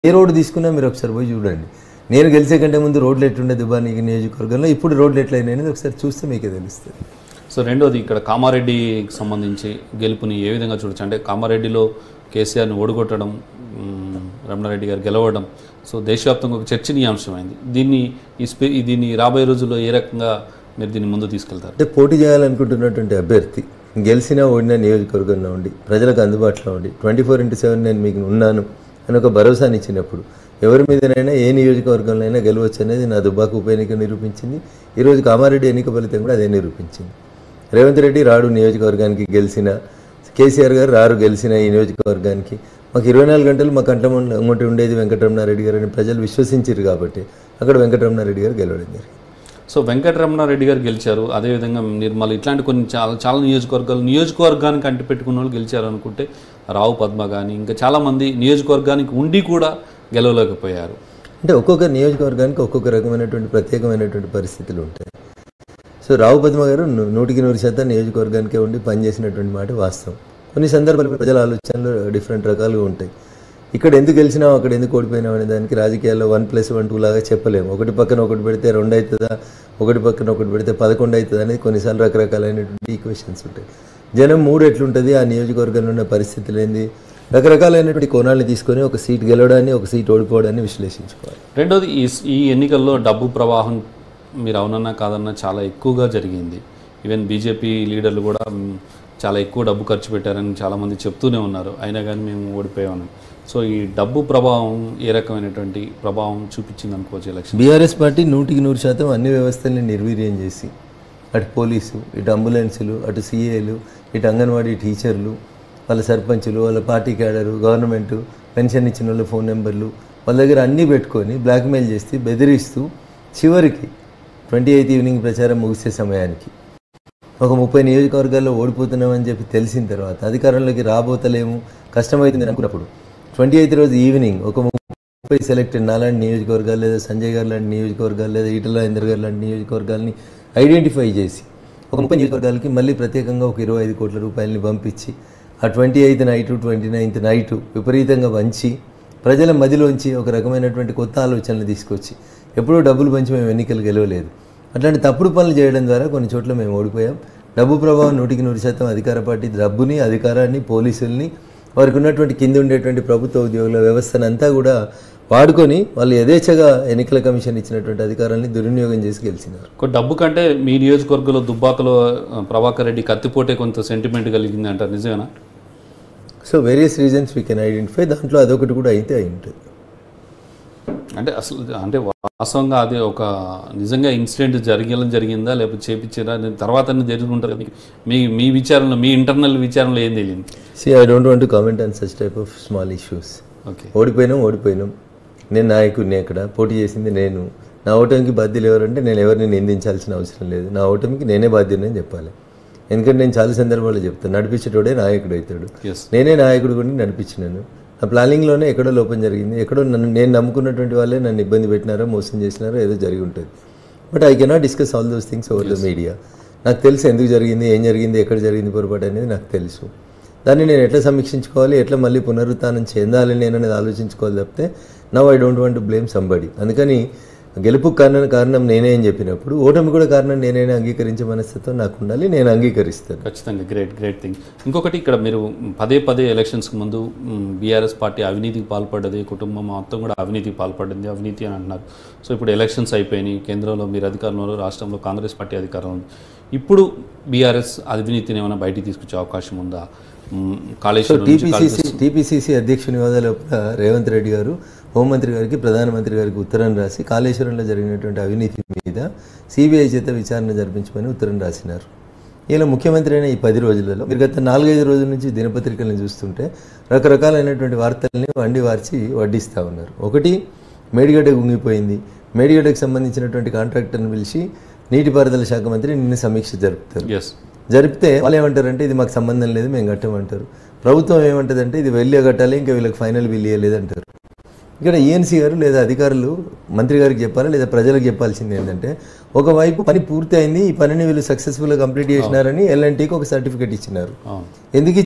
ఏ road తీసుకున్నా మీరు ఒకసారి పోయి చూడండి నేను గెలిచే కంటే ముందు రోడ్లు ఎట్లుండే దుబానికి నియోజకవర్గంలో ఇప్పుడు రోడ్లు ఎట్లయినాయి అనేది ఒకసారి చూస్తే మీకే తెలుస్తుంది సో రెండోది ఇక్కడ కామారెడ్డికి సంబంధించి గెలుపుని ఏ విధంగా చూడొచ్చు అంటే కామారెడ్డిలో కేసీఆర్ని ఓడగొట్టడం మ్, రమణారెడ్డి గారు గెలవడం సో దేశవ్యాప్తంగా ఒక చర్చనీయాంశమైంది దీన్ని ఈ స్పే ఈ దీన్ని రాబోయే రోజుల్లో ఏ రకంగా మీరు దీన్ని ముందు తీసుకెళ్తారు అంటే పోటీ చేయాలనుకుంటున్నటువంటి అభ్యర్థి గెలిచినా ఓడినా నియోజకవర్గంలో ఉండి ప్రజలకు అందుబాటులో ఉండి ట్వంటీ ఫోర్ ఇంటూ సెవెన్ నేను మీకు ఉన్నాను అని ఒక భరోసాని ఇచ్చినప్పుడు ఎవరి మీదనైనా ఏ నియోజకవర్గంలో అయినా గెలవచ్చు అనేది నా దుబ్బాకు ఉప ఎన్నిక నిరూపించింది ఈరోజు కామారెడ్డి ఎన్నిక ఫలితం కూడా అదే నిరూపించింది రేవంత్ రెడ్డి రాడు నియోజకవర్గానికి గెలిచిన కేసీఆర్ గారు రారు గెలిచిన ఈ నియోజకవర్గానికి మాకు ఇరవై నాలుగు గంటలు మా కంట ముందు ఉండేది వెంకటరమణారెడ్డి గారు అని ప్రజలు విశ్వసించారు కాబట్టి అక్కడ వెంకటరమణారెడ్డి గారు గెలవడం జరిగింది సో వెంకటరమణారెడ్డి గారు గెలిచారు అదేవిధంగా నిర్మల్ ఇట్లాంటి కొన్ని చాలా చాలా నియోజకవర్గాలు నియోజకవర్గానికి అంటి పెట్టుకున్న వాళ్ళు గెలిచారు అనుకుంటే రావు పద్మ కానీ ఇంకా చాలామంది నియోజకవర్గానికి ఉండి కూడా గెలవలేకపోయారు అంటే ఒక్కొక్క నియోజకవర్గానికి ఒక్కొక్క రకమైనటువంటి ప్రత్యేకమైనటువంటి పరిస్థితులు ఉంటాయి సో రావు పద్మ గారు ను- నూటికి నూరు శాతం నియోజకవర్గానికే ఉండి పనిచేసినటువంటి మాట వాస్తవం కొన్ని సందర్భాలు ప్రజల ఆలోచనలు డిఫరెంట్ రకాలుగా ఉంటాయి ఇక్కడ ఎందుకు గెలిచినావు అక్కడ ఎందుకు ఓడిపోయినావు అనే దానికి రాజకీయాల్లో వన్ ప్లస్ వన్ టూ లాగా చెప్పలేము ఒకటి పక్కన ఒకటి పెడితే రెండు అవుతుందా ఒకటి పక్కన ఒకటి పెడితే పదకొండు అవుతుందా అనేది కొన్నిసార్లు రకరకాలైనటువంటి ఈక్వేషన్స్ ఉంటాయి జనం మూడు ఎట్లుంటుంది ఆ నియోజకవర్గంలో ఉన్న పరిస్థితులు ఏంది రకరకాలైనటువంటి కోణాలను తీసుకొని ఒక సీట్ గెలవడాన్ని ఒక సీట్ ఓడిపోవడాన్ని విశ్లేషించుకోవాలి రెండోది ఈ ఈ ఎన్నికల్లో డబ్బు ప్రవాహం మీరు అవునన్నా కాదన్నా చాలా ఎక్కువగా జరిగింది ఈవెన్ బీజేపీ లీడర్లు కూడా మ్, చాలా ఎక్కువ డబ్బు ఖర్చు పెట్టారని చాలామంది చెప్తూనే ఉన్నారు అయినా కానీ మేము ఓడిపోయామని సో ఈ డబ్బు ప్రభావం ఏ రకమైనటువంటి ప్రభావం చూపించింది అనుకోవచ్చు ఎలక్షన్ బీఆర్ఎస్ పార్టీ నూటికి నూరు శాతం అన్ని వ్యవస్థల్ని నిర్వీర్యం చేసి అటు పోలీసు ఇటు అంబులెన్సులు అటు సీఏలు ఇటు అంగన్వాడీ టీచర్లు వాళ్ళ సర్పంచులు వాళ్ళ పార్టీ క్యాడరు గవర్నమెంట్ పెన్షన్ ఇచ్చిన వాళ్ళ ఫోన్ నెంబర్లు వాళ్ళ దగ్గర అన్నీ పెట్టుకొని బ్లాక్మెయిల్ చేసి బెదిరిస్తూ చివరికి ట్వంటీ ఎయిత్ ఈవినింగ్ ప్రచారం ముగిసే సమయానికి ఒక ముప్పై నియోజకవర్గాల్లో ఓడిపోతున్నామని చెప్పి తెలిసిన తర్వాత అధికారంలోకి రాబోతలేము కష్టమవుతుంది అనుకున్నప్పుడు ట్వంటీ ఎయిత్ రోజు ఈవినింగ్ ఒక ముప్పై సెలెక్టెడ్ నాలాంటి నియోజకవర్గాలు లేదా సంజయ్ గారు లాంటి నియోజకవర్గాలు లేదా ఈటల ఇందర్ గారు లాంటి నియోజకవర్గాల్ని ఐడెంటిఫై చేసి ఒక ముప్పై నియోజకవర్గాలకి మళ్ళీ ప్రత్యేకంగా ఒక ఇరవై ఐదు కోట్ల రూపాయలని పంపించి ఆ twenty eighth night twenty ninth night విపరీతంగా వంచి ప్రజల మదిలోంచి ఒక రకమైనటువంటి కొత్త ఆలోచనలు తీసుకొచ్చి ఎప్పుడూ డబ్బులు పంచి మేము ఎన్నికలు గెలవలేదు అట్లాంటి తప్పుడు పనులు చేయడం ద్వారా కొన్ని చోట్ల మేము ఓడిపోయాం డబ్బు ప్రభావం నూటికి నూరు శాతం అధికార పార్టీ డబ్బుని అధికారాన్ని పోలీసుల్ని వారికి ఉన్నటువంటి కింద ఉండేటువంటి ప్రభుత్వ ఉద్యోగుల వ్యవస్థను అంతా కూడా వాడుకొని వాళ్ళు యథేచ్ఛగా ఎన్నికల కమిషన్ ఇచ్చినటువంటి అధికారాన్ని దుర్వినియోగం చేసి గెలిచినారు ఒక డబ్బు కంటే మీ నియోజకవర్గంలో దుబ్బాకలో ఆ, ప్రభాకర్ రెడ్డి కత్తిపోటే కొంత సెంటిమెంట్ కలిగింది అంటారు నిజమేనా so various reasons we can identify దాంట్లో అదొకటి కూడా అయితే అయి ఉంటుంది అంటే అసలు అంటే వాస్తవంగా అది ఒక నిజంగా ఇన్సిడెంట్ జరిగేలా జరిగిందా లేకపోతే చేపించారా నేను తర్వాత జరుగుతుంటారు కదా. మీ మీ విచారణలో మీ ఇంటర్నల్ విచారణలో ఏం తెలియదు see I don't want to comment on such type of small issues okay ఓడిపోయినాం ఓడిపోయినాం నేను నాయకుడిని అక్కడ పోటీ చేసింది నేను నా ఓటమికి బాధ్యులు ఎవరంటే నేను ఎవరిని నిందించాల్సిన అవసరం లేదు నా ఓటమికి నేనే బాధ్యుని అని చెప్పాలి ఎందుకంటే నేను చాలా సందర్భాల్లో చెప్తాను నడిపించేటోడే నాయకుడు అవుతాడు ఎస్ నేనే నాయకుడు కూడా నడిపించినాను నా ప్లానింగ్లోనే ఎక్కడో లోపం జరిగింది ఎక్కడో నన్ను నేను నమ్ముకున్నటువంటి వాళ్ళే నన్ను ఇబ్బంది పెట్టినారో మోసం చేసినారో ఏదో జరిగి ఉంటుంది but I cannot discuss all those things over the media నాకు తెలుసు ఎందుకు జరిగింది ఏం జరిగింది ఎక్కడ జరిగింది పొరపాటు అనేది నాకు తెలుసు దాన్ని నేను ఎట్లా సమీక్షించుకోవాలి ఎట్లా మళ్ళీ పునరుత్థానం చెందాలి నేను అనేది ఆలోచించుకోవాలి తప్పితే now I don't want to blame somebody అందుకని గెలుపు కారణం కారణం నేనే అని చెప్పినప్పుడు ఓటమి కూడా కారణం నేనే అంగీకరించే మనస్తత్వం నాకు ఉండాలి నేను అంగీకరిస్తాను ఖచ్చితంగా గ్రేట్ గ్రేట్ థింగ్ ఇంకొకటి ఇక్కడ మీరు పదే పదే ఎలక్షన్స్కి ముందు బీఆర్ఎస్ పార్టీ అవినీతికి పాల్పడ్డది కుటుంబం మొత్తం కూడా అవినీతికి పాల్పడింది అవినీతి అని అంటున్నారు సో ఇప్పుడు ఎలక్షన్స్ అయిపోయినాయి కేంద్రంలో మీరు అధికారంలో రాష్ట్రంలో కాంగ్రెస్ పార్టీ అధికారంలో ఉంది ఇప్పుడు బీఆర్ఎస్ అవినీతిని ఏమైనా బయటికి తీసుకొచ్చే అవకాశం ఉందా మ్, కాళేశ్వరం నుంచి టీపీసీసీ టీపీసీసీ అధ్యక్షుని హోదా లోపల రేవంత్ రెడ్డి గారు హోంమంత్రి గారికి ప్రధానమంత్రి గారికి ఉత్తరం రాసి కాళేశ్వరంలో జరిగినటువంటి అవినీతి మీద సిబిఐ చేత విచారణ జరిపించమని ఉత్తరం రాసినారు ఇలా ముఖ్యమంత్రి అయిన ఈ పది రోజులలో మీరు గత నాలుగైదు రోజుల నుంచి దినపత్రికలను చూస్తుంటే రకరకాలైనటువంటి వార్తల్ని వండి వార్చి వడ్డిస్తూ ఉన్నారు ఒకటి మేడిగడ్డ గుంగిపోయింది మేడిగడ్డకు సంబంధించినటువంటి కాంట్రాక్టర్ని పిలిచి నీటిపారుదల శాఖ మంత్రి నిన్న సమీక్ష జరుపుతారు ఎస్ జరిపితే వాళ్ళు ఏమంటారంటే ఇది మాకు సంబంధం లేదు మేము కట్టమంటారు ప్రభుత్వం ఏమంటదంటే ఇది వెళ్ళి కట్టాలి ఇంకా వీళ్ళకి ఫైనల్ బిల్ ఇవ్వలేదు అంటారు ఇక్కడ ఈఎన్సీ గారు లేదా అధికారులు మంత్రి గారికి చెప్పాలి లేదా ప్రజలకు చెప్పాల్సింది ఏంటంటే ఒకవైపు పని పూర్తి అయింది ఈ పనిని వీళ్ళు సక్సెస్ఫుల్గా కంప్లీట్ చేసినారని ఎల్ఎన్టీకి ఒక సర్టిఫికేట్ ఇచ్చినారు అవును ఎందుకు